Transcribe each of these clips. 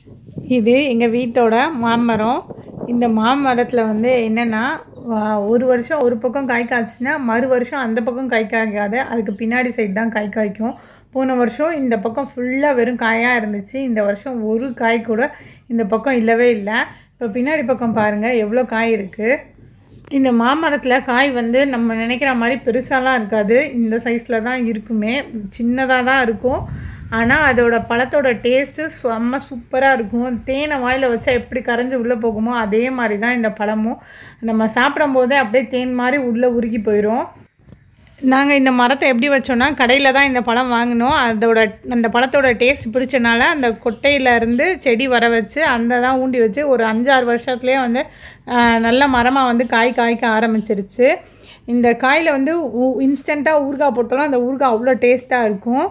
இது எங்கள் வீட்டோட மாமரம் இந்த மாமரத்தில் வந்து என்னென்னா ஒரு வருஷம் ஒரு பக்கம் காய் காய்ச்சுன்னா மறு வருஷம் அந்த பக்கம் காய் காய்க்காது அதுக்கு பின்னாடி சைடு தான் காய் காய்க்கும் போன வருஷம் இந்த பக்கம் ஃபுல்லாக வெறும் காயாக இருந்துச்சு இந்த வருஷம் ஒரு காய் கூட இந்த பக்கம் இல்லவே இல்லை இப்போ பின்னாடி பக்கம் பாருங்கள் எவ்வளோ காய் இருக்குது இந்த மாமரத்தில் காய் வந்து நம்ம நினைக்கிற மாதிரி பெருசாலாம் இருக்காது இந்த சைஸில் தான் இருக்குமே சின்னதாக தான் இருக்கும் ஆனால் அதோட பழத்தோட டேஸ்ட்டு செம்ம சூப்பராக இருக்கும் தேனை வாயில் வச்சா எப்படி கரைஞ்சி உள்ளே போகுமோ அதே மாதிரி தான் இந்த பழமும் நம்ம சாப்பிடும் போதே அப்படியே தேன் மாதிரி உள்ளே உருகி போயிடும் நாங்கள் இந்த மரத்தை எப்படி வச்சோன்னா கடையில் தான் இந்த பழம் வாங்கினோம் அதோட அந்த பழத்தோட டேஸ்ட் பிடிச்சனால அந்த கொட்டையில இருந்து செடி வர வச்சு அந்த தான் ஊண்டி வச்சு ஒரு அஞ்சாறு வருஷத்துலேயே வந்து ஆஹ், நல்ல மரமாக வந்து காய் காய்க்க ஆரம்பிச்சிருச்சு இந்த காயில் வந்து இன்ஸ்டண்ட்டாக ஊறுகாய் போட்டாலும் அந்த ஊறுகாய் அவ்வளோ டேஸ்ட்டாக இருக்கும்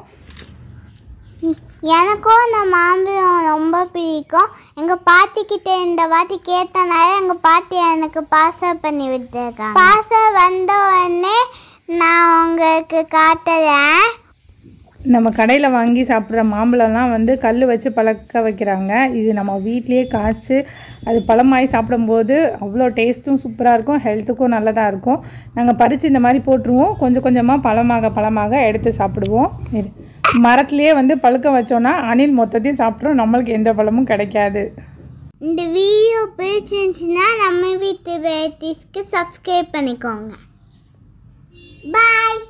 எனக்கும் அந்த மாம்பழம் ரொம்ப பிடிக்கும் எங்கள் பாட்டிக்கிட்ட இந்த வாட்டி கேட்டனால எங்கள் பாட்டி எனக்கு பார்சல் பண்ணி விட்டுருக்காங்க பார்சல் வந்த உடனே நான் உங்களுக்கு காட்டுறேன் நம்ம கடையில் வாங்கி சாப்பிட்ற மாம்பழம்லாம் வந்து கல் வச்சு பழக்க வைக்கிறாங்க இது நம்ம வீட்லேயே காய்ச்சி அது பழமாகி சாப்பிடும்போது அவ்வளோ டேஸ்ட்டும் சூப்பராக இருக்கும் ஹெல்த்துக்கும் நல்லதாக இருக்கும் நாங்கள் பறித்து இந்த மாதிரி போட்டுருவோம் கொஞ்சம் கொஞ்சமாக பழமாக பழமாக எடுத்து சாப்பிடுவோம் இரு. மரத்துலேயே வந்து பழுக்க வச்சோன்னா அணில் மொத்தத்தையும் சாப்பிட்றோம் நம்மளுக்கு எந்த பழமும் கிடைக்காது இந்த வீடியோ பிடிச்சிருந்துச்சுன்னா நம்ம வீட்டு வெரைட்டிஸ்க்கு சப்ஸ்கிரைப் பண்ணிக்கோங்க பாய்